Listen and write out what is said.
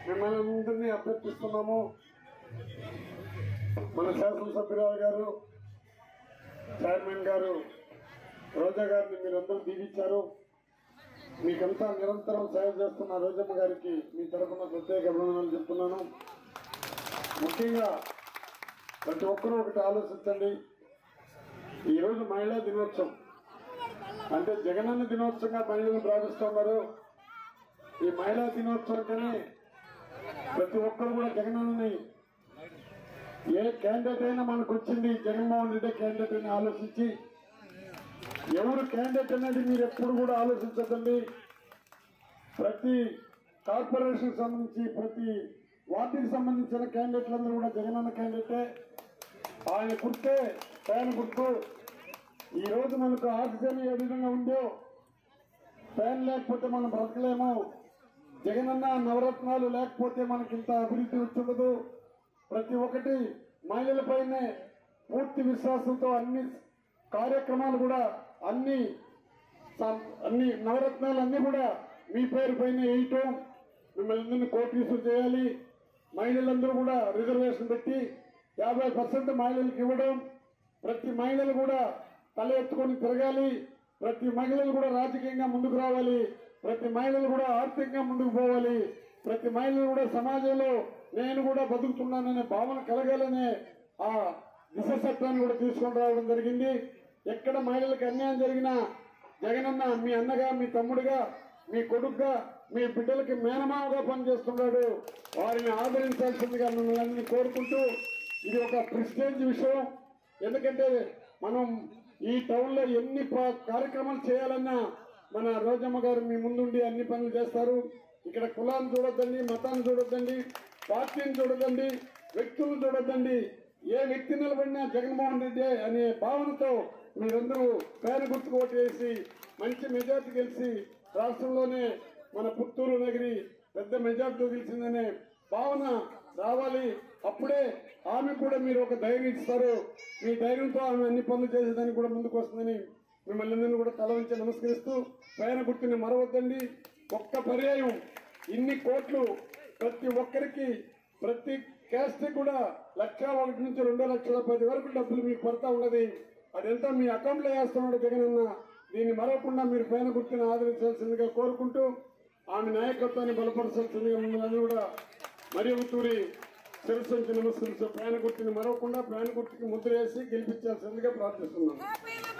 మిమ్మల్ని అందరినీ అభ్యర్థిస్తున్నాము మన శాసనసభ్యురాలు గారు చైర్మన్ గారు రోజా గారిని మీరందరూ దీవించారు మీకంతా నిరంతరం సేవ చేస్తున్న రోజమ్మ గారికి మీ తరఫున ప్రత్యేక అభినందనలు చెప్తున్నాను ముఖ్యంగా ప్రతి ఒక్కరూ ఒకటి ఆలోచించండి ఈరోజు మహిళా దినోత్సవం అంటే జగనన్న దినోత్సవంగా మహిళలు భావిస్తున్నారు ఈ మహిళా దినోత్సవం కానీ ప్రతి ఒక్కరు కూడా జగనన్నని ఏ క్యాండిడేట్ అయినా మనకు వచ్చింది జగన్మోహన్ రెడ్డి క్యాండిడేట్ అని ఆలోచించి ఎవరు క్యాండిడేట్ అనేది మీరు ఎప్పుడు కూడా ఆలోచించదండి ప్రతి కార్పొరేషన్ సంబంధించి ప్రతి వార్డుకి సంబంధించిన క్యాండిడేట్లందరూ కూడా జగనన్న క్యాండిడేటే ఆయన గుర్తే ఆయన గుర్తు ఈ రోజు మనకు ఆక్సిజన్ ఏ విధంగా ఉందో ఫ్యాన్ లేకపోతే మనం బ్రతకలేము జగనన్న నవరత్నాలు లేకపోతే మనకి ఇంత అభివృద్ధి వచ్చుండదు ప్రతి ఒక్కటి మహిళలపైనే పూర్తి విశ్వాసంతో అన్ని కార్యక్రమాలు కూడా అన్ని సం- అన్ని నవరత్నాలు అన్ని కూడా మీ పేరు పైన వేయటం మిమ్మల్ని అందరినీ కోటీసులు చేయాలి మహిళలందరూ కూడా రిజర్వేషన్ పెట్టి యాభై పర్సెంట్ మహిళలకు ఇవ్వడం ప్రతి మహిళలు కూడా తల ఎత్తుకొని తిరగాలి ప్రతి మహిళలు కూడా రాజకీయంగా ముందుకు రావాలి ప్రతి మహిళలు కూడా ఆర్థికంగా ముందుకు పోవాలి ప్రతి మహిళలు కూడా సమాజంలో నేను కూడా బతుకుతున్నాననే భావన కలగాలనే ఆ దిశ చట్టాన్ని కూడా తీసుకొని రావడం జరిగింది ఎక్కడ మహిళలకు అన్యాయం జరిగినా జగనన్న మీ అన్నగా మీ తమ్ముడుగా మీ కొడుకుగా మీ బిడ్డలకి మేనమావగా పనిచేస్తున్నాడు వారిని ఆదరించాల్సిందిగా మిమ్మల్ని అందరినీ కోరుకుంటూ ఇది ఒక ప్రెస్టేజ్ విషయం ఎందుకంటే మనం ఈ టౌన్ లో ఎన్ని ప- కార్యక్రమాలు చేయాలన్నా మన రోజమ్మ గారు మీ ముందుండి అన్ని పనులు చేస్తారు ఇక్కడ కులాన్ని చూడొద్దండి మతాన్ని చూడొద్దండి పార్టీని చూడొద్దండి వ్యక్తులను చూడొద్దండి ఏ వ్యక్తి నిలబడినా జగన్మోహన్ రెడ్డి అనే భావనతో మీరందరూ పేర గుర్తుకు ఓటు వేసి మంచి మెజార్టీ గెలిచి రాష్ట్రంలోనే మన పుత్తూరు నగరి పెద్ద మెజార్టీ గెలిచిందనే భావన రావాలి అప్పుడే ఆమె కూడా మీరు ఒక ధైర్యం ఇస్తారు మీ ధైర్యంతో ఆమె అన్ని పనులు చేసేదానికి కూడా ముందుకు వస్తుందని మిమ్మల్ని అందరినీ కూడా తల వంచి నమస్కరిస్తూ పైన గుర్తుని మరవద్దండి ఒక్క పర్యాయం ఇన్ని కోట్లు ప్రతి ఒక్కరికి ప్రతి క్యాస్ట్ కూడా లక్ష ఒకటి నుంచి రెండు లక్షల పది వరకు డబ్బులు మీకు పడతా ఉన్నది అదంతా మీ అకౌంట్లో వేస్తున్నాడు జగనన్న దీన్ని మరవకుండా మీరు పైన గుర్తుని ఆదరించాల్సిందిగా కోరుకుంటూ ఆమె నాయకత్వాన్ని బలపరచాల్సిందిగా మిమ్మల్ని కూడా మరి తూరి శిరస్సు నమస్కరిస్తూ పైన గుర్తుని మరవకుండా పైన గుర్తుకి ముద్ర వేసి గెలిపించాల్సిందిగా ప్రార్థిస్తున్నాను గోపీలు